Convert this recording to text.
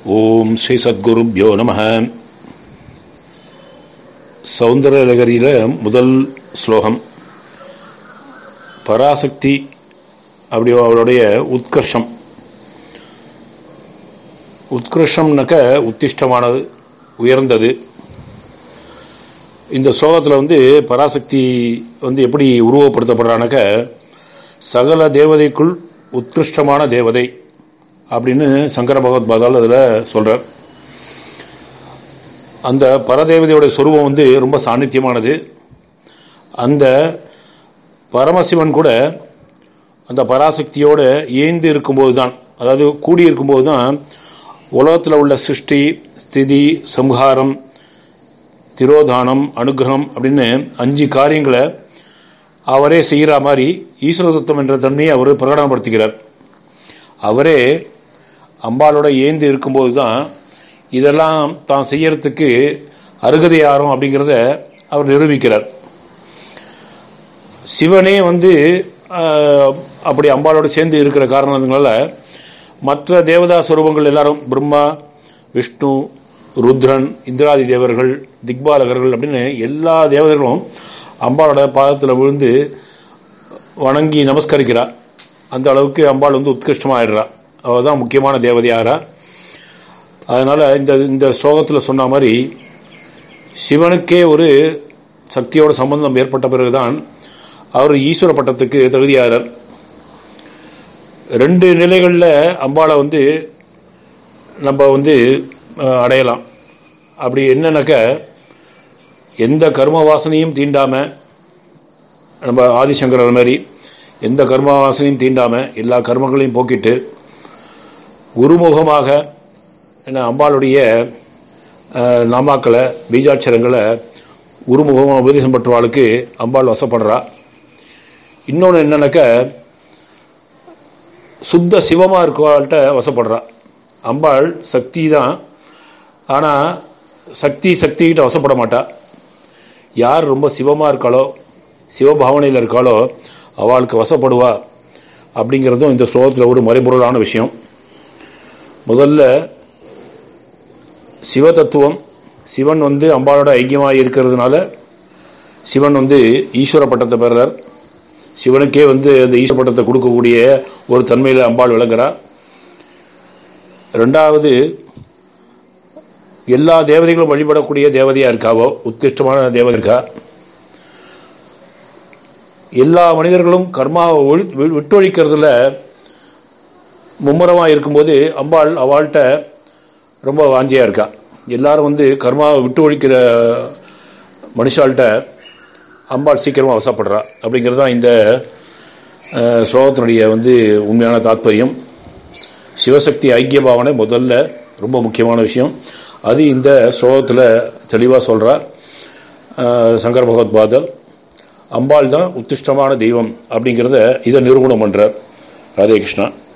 ஓம் ஸ்ரீ சத்குருப்யோ நம சௌந்தரலகரியில் முதல் ஸ்லோகம் பராசக்தி அப்படி அவருடைய உத்கர்ஷம் உத்கிருஷ்டம்னாக்க உத்திஷ்டமானது உயர்ந்தது இந்த ஸ்லோகத்தில் வந்து பராசக்தி வந்து எப்படி உருவப்படுத்தப்படுறானாக்க சகல தேவதைக்குள் உத்கிருஷ்டமான தேவதை அப்படின்னு சங்கர பகவத்பாதால் அதில் சொல்கிறார் அந்த பரதேவதையோட சொரூபம் வந்து ரொம்ப சாநித்தியமானது அந்த பரமசிவன் கூட அந்த பராசக்தியோடு ஏந்து இருக்கும்போது தான் அதாவது கூடி இருக்கும்போது தான் உலகத்தில் உள்ள சிருஷ்டி ஸ்திதி சம்ஹாரம் திரோதானம் அனுகிரகம் அப்படின்னு அஞ்சு காரியங்களை அவரே செய்கிற மாதிரி ஈஸ்வர தத்துவம் என்ற தன்மையை அவர் பிரகடனப்படுத்துகிறார் அவரே அம்பாளோட ஏந்து இருக்கும்போது தான் இதெல்லாம் தான் செய்யறதுக்கு அருகதை யாரும் அப்படிங்கிறத அவர் நிரூபிக்கிறார் சிவனே வந்து அப்படி அம்பாளோட சேர்ந்து இருக்கிற காரணத்தினால மற்ற தேவதா ஸ்வரூபங்கள் எல்லாரும் பிரம்மா விஷ்ணு ருத்ரன் இந்திராதி தேவர்கள் திக்பாலகர்கள் அப்படின்னு எல்லா தேவதைகளும் அம்பாளோட பாதத்தில் விழுந்து வணங்கி நமஸ்கரிக்கிறா அந்த அளவுக்கு அம்பாள் வந்து உத்கிருஷ்டமாகிடுறா அவள் தான் முக்கியமான தேவதையாரா அதனால் இந்த இந்த ஸ்லோகத்தில் சொன்ன மாதிரி சிவனுக்கே ஒரு சக்தியோட சம்பந்தம் ஏற்பட்ட பிறகுதான் அவர் ஈஸ்வர பட்டத்துக்கு தகுதியாகிறார் ரெண்டு நிலைகளில் அம்பாளை வந்து நம்ம வந்து அடையலாம் அப்படி என்னன்னாக்க எந்த கர்ம வாசனையும் தீண்டாமல் நம்ம ஆதிசங்கரர் மாதிரி எந்த கர்ம வாசனையும் தீண்டாமல் எல்லா கர்மங்களையும் போக்கிட்டு குருமுகமாக என்ன அம்பாளுடைய நாமாக்களை பீஜாட்சரங்களை குருமுகமாக உபதேசம் பெற்றவாளுக்கு அம்பாள் வசப்படுறா இன்னொன்று என்னன்னாக்க சுத்த சிவமாக இருக்கவாள்கிட்ட வசப்படுறா அம்பாள் சக்தி தான் ஆனால் சக்தி சக்திகிட்ட வசப்பட மாட்டா யார் ரொம்ப சிவமாக இருக்காளோ சிவபாவனையில் இருக்காளோ அவளுக்கு வசப்படுவா அப்படிங்கிறதும் இந்த ஸ்லோகத்தில் ஒரு மறைபொருளான விஷயம் முதல்ல சிவ தத்துவம் சிவன் வந்து அம்பாளோட ஐக்கியமாக இருக்கிறதுனால சிவன் வந்து ஈஸ்வர பட்டத்தை பெறார் சிவனுக்கே வந்து அந்த ஈஸ்வர பட்டத்தை கொடுக்கக்கூடிய ஒரு தன்மையில் அம்பாள் விளங்குறா ரெண்டாவது எல்லா தேவதைகளும் வழிபடக்கூடிய தேவதையாக இருக்காவோ உத்கிருஷ்டமான தேவதை இருக்கா எல்லா மனிதர்களும் கர்மாவை ஒழி விட்டொழிக்கிறதுல மும்முரமாக இருக்கும்போது அம்பாள் அவள்கிட்ட ரொம்ப வாஞ்சியாக இருக்கா எல்லாரும் வந்து கர்மாவை விட்டு ஒழிக்கிற மனுஷால்கிட்ட அம்பாள் சீக்கிரமாக வசப்படுறா அப்படிங்கிறது தான் இந்த ஸ்லோகத்தினுடைய வந்து உண்மையான தாத்பரியம் சிவசக்தி ஐக்கிய பாவனை முதல்ல ரொம்ப முக்கியமான விஷயம் அது இந்த ஸ்லோகத்தில் தெளிவாக சொல்கிறா சங்கர பகவத்பாதர் அம்பாள் தான் உத்திஷ்டமான தெய்வம் அப்படிங்கிறத இதை நிரூபணம் பண்ணுறார் ராதே கிருஷ்ணா